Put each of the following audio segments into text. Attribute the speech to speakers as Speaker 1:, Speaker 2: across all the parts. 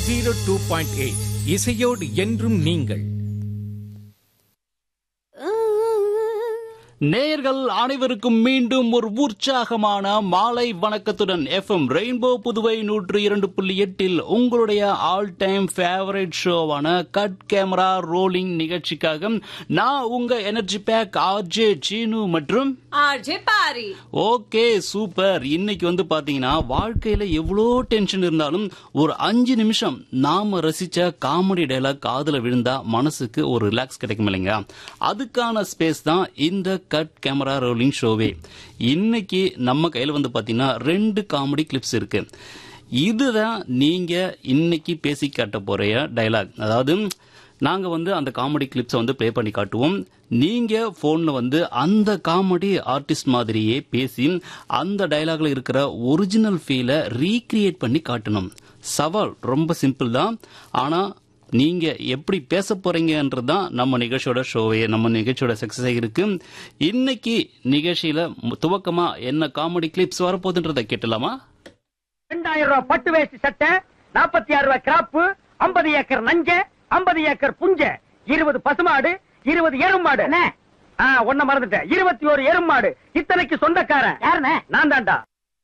Speaker 1: Zero two point eight இசையோடு என்றும் நீங்கள்
Speaker 2: நேயர்கள் அனைவருக்கும் மீண்டும் ஒரு உற்சாகமான மாலை வணக்கத்துடன் எஃப்எம் ரெயின்போ புதுவை நூற்று இரண்டு புள்ளி எட்டில் உங்களுடைய ஆல் டைம் ஃபேவரட் ஷோவான கட் கேமரா ரோலிங் நிகழ்ச்சிக்காக நான் உங்க எனர்ஜி பேக் ஆர்ஜே சீனு மற்றும்
Speaker 3: ஆர்ஜே பாரி
Speaker 2: ஓகே சூப்பர் இன்னைக்கு வந்து பாத்தீங்கன்னா வாழ்க்கையில எவ்வளோ டென்ஷன் இருந்தாலும் ஒரு அஞ்சு நிமிஷம் நாம ரசிச்ச காமெடி டைலாக் காதுல விழுந்தா மனசுக்கு ஒரு ரிலாக்ஸ் கிடைக்கும் இல்லைங்க அதுக்கான ஸ்பேஸ் தான் இந்த கட் கேமரா ரோலிங் ஷோவே இன்னைக்கு நம்ம கையில வந்து பாத்தீங்கன்னா ரெண்டு காமெடி கிளிப்ஸ் இருக்கு இதுதான் நீங்க இன்னைக்கு பேசி காட்ட போற டைலாக் அதாவது நாங்க வந்து அந்த காமெடி கிளிப்ஸை வந்து ப்ளே பண்ணி காட்டுவோம் நீங்க போன்ல வந்து அந்த காமெடி ஆர்டிஸ்ட் மாதிரியே பேசி அந்த டயலாக்ல இருக்கிற ஒரிஜினல் ஃபீலை ரீக்ரியேட் பண்ணி காட்டணும் சவால் ரொம்ப சிம்பிள் தான் ஆனா நீங்க எப்படி பேச போறீங்கன்றது தான் நம்ம நிகழ்ச்சியோட ஷோவே நம்ம நிகழ்ச்சியோட சக்சஸ் இருக்கு இன்னைக்கு நிகழ்ச்சியில துவக்கமா என்ன காமெடி கிளிப்ஸ் வரப்போகுதுன்றதை கேட்டலாமா
Speaker 4: ரெண்டாயிரம் ரூபாய் பட்டு வேஷ்டி சட்டை நாற்பத்தி ஆறு ரூபாய் கிராப்பு ஐம்பது ஏக்கர் நஞ்ச ஐம்பது ஏக்கர் புஞ்ச இருபது பசுமாடு இருபது எருமாடு ஆ, ஒண்ண மறந்துட்டேன் இருபத்தி ஒரு எருமாடு இத்தனைக்கு சொந்தக்காரன் யாருண்ணே நான் தான்டா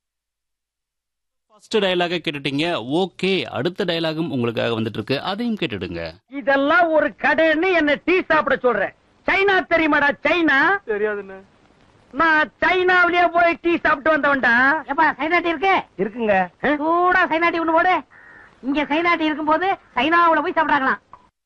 Speaker 2: ஃபர்ஸ்ட் டயலாக கேட்டுட்டீங்க ஓகே அடுத்த டயலாகும் உங்களுக்காக வந்துட்டு இருக்கு அதையும் கேட்டுடுங்க
Speaker 4: இதெல்லாம் ஒரு கடைன்னு என்ன டீ சாப்பிட சொல்றேன் சைனா தெரியுமாடா சைனா தெரியாதுண்ணே நான் சைனாவிலேயே போய் டீ சாப்பிட்டு வந்தவன்டா
Speaker 5: ஏப்பா சைனாட்டி இருக்கு
Speaker 4: இருக்குங்க ஆ?
Speaker 5: சூடா சைனாட்டி ஒண்ணு போடு இங்க சைனாட்டி இருக்கும்போது சைனாவுல போய் சாப்பிடாங்களாம்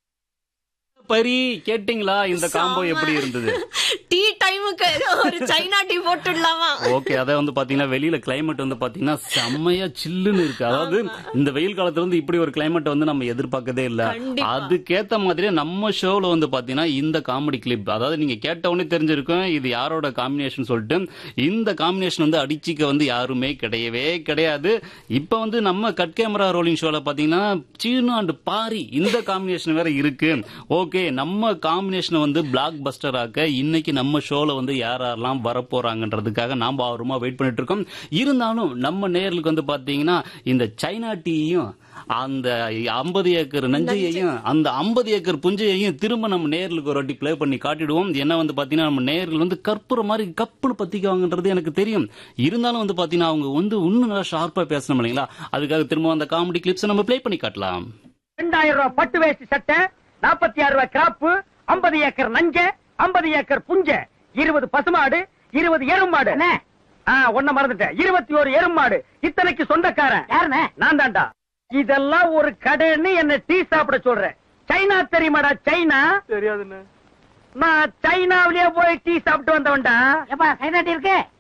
Speaker 2: பரி கேட்டிங்களா இந்த காம்போ எப்படி இருந்தது
Speaker 3: டீ டைமுக்கு ஒரு சைனா டீ போட்டுடலாமா
Speaker 2: ஓகே அத வந்து பாத்தீங்கன்னா வெளியில கிளைமேட் வந்து பாத்தீங்கன்னா செம்மையா சில்லுன்னு இருக்கு அதாவது இந்த வெயில் காலத்துல வந்து இப்படி ஒரு கிளைமேட் வந்து நம்ம எதிர்பார்க்கதே இல்ல
Speaker 3: கண்டிப்பா.
Speaker 2: அதுக்கேத்த மாதிரியே நம்ம ஷோல வந்து பாத்தீங்கன்னா இந்த காமெடி கிளிப் அதாவது நீங்க கேட்ட உடனே தெரிஞ்சிருக்கும் இது யாரோட காம்பினேஷன் சொல்லிட்டு இந்த காம்பினேஷன் வந்து அடிச்சிக்க வந்து யாருமே கிடையவே கிடையாது இப்ப வந்து நம்ம கட் கேமரா ரோலிங் ஷோல பாத்தீங்கன்னா சீனு அண்ட் பாரி இந்த காம்பினேஷன் வேற இருக்கு ஓகே நம்ம காம்பினேஷனை வந்து பிளாக் பஸ்டர் ஆக்க இன்னைக்கு நம்ம ஷோல வந்து யார் யாரெல்லாம் வரப்போறாங்கன்றதுக்காக நாம ஆர்வமா வெயிட் பண்ணிட்டு இருக்கோம் இருந்தாலும் நம்ம நேர்களுக்கு வந்து பாத்தீங்கன்னா இந்த சைனா டீயும் அந்த ஐம்பது ஏக்கர் நஞ்சையையும் அந்த ஐம்பது ஏக்கர் புஞ்சையையும் திரும்ப நம்ம நேர்களுக்கு ஒரு வாட்டி ப்ளே பண்ணி காட்டிடுவோம் என்ன வந்து பாத்தீங்கன்னா நம்ம நேர்கள் வந்து கற்பூர மாதிரி கப்புன்னு பத்திக்குவாங்கன்றது எனக்கு தெரியும் இருந்தாலும் வந்து பாத்தீங்கன்னா அவங்க வந்து இன்னும் நல்லா ஷார்ப்பா பேசணும் இல்லைங்களா அதுக்காக திரும்ப அந்த காமெடி கிளிப்ஸ் நம்ம ப்ளே பண்ணி காட்டலாம்
Speaker 4: ரெண்டாயிரம் ரூபாய் பட்டு வேஷ்டி சட்டை நாற்பத்தி ஆறு ரூபாய் கிராப்பு ஐம்பது ஏக்கர் நஞ்ச ஐம்பது ஏக்கர் புஞ்ச இருபது பசுமாடு இருபது எருமாடு ஆ, ஒண்ண மறந்துட்டேன் இருபத்தி ஒரு எருமாடு இத்தனைக்கு சொந்தக்காரன்
Speaker 5: யாருண்ணே
Speaker 4: நான் தான்டா இதெல்லாம் ஒரு கடைன்னு என்ன டீ சாப்பிட சொல்றேன் சைனா தெரியுமாடா சைனா தெரியாதுண்ணே நான் சைனாவிலேயே போய் டீ சாப்பிட்டு வந்தவன்டா
Speaker 5: ஏப்பா சைனாட்டி இருக்கு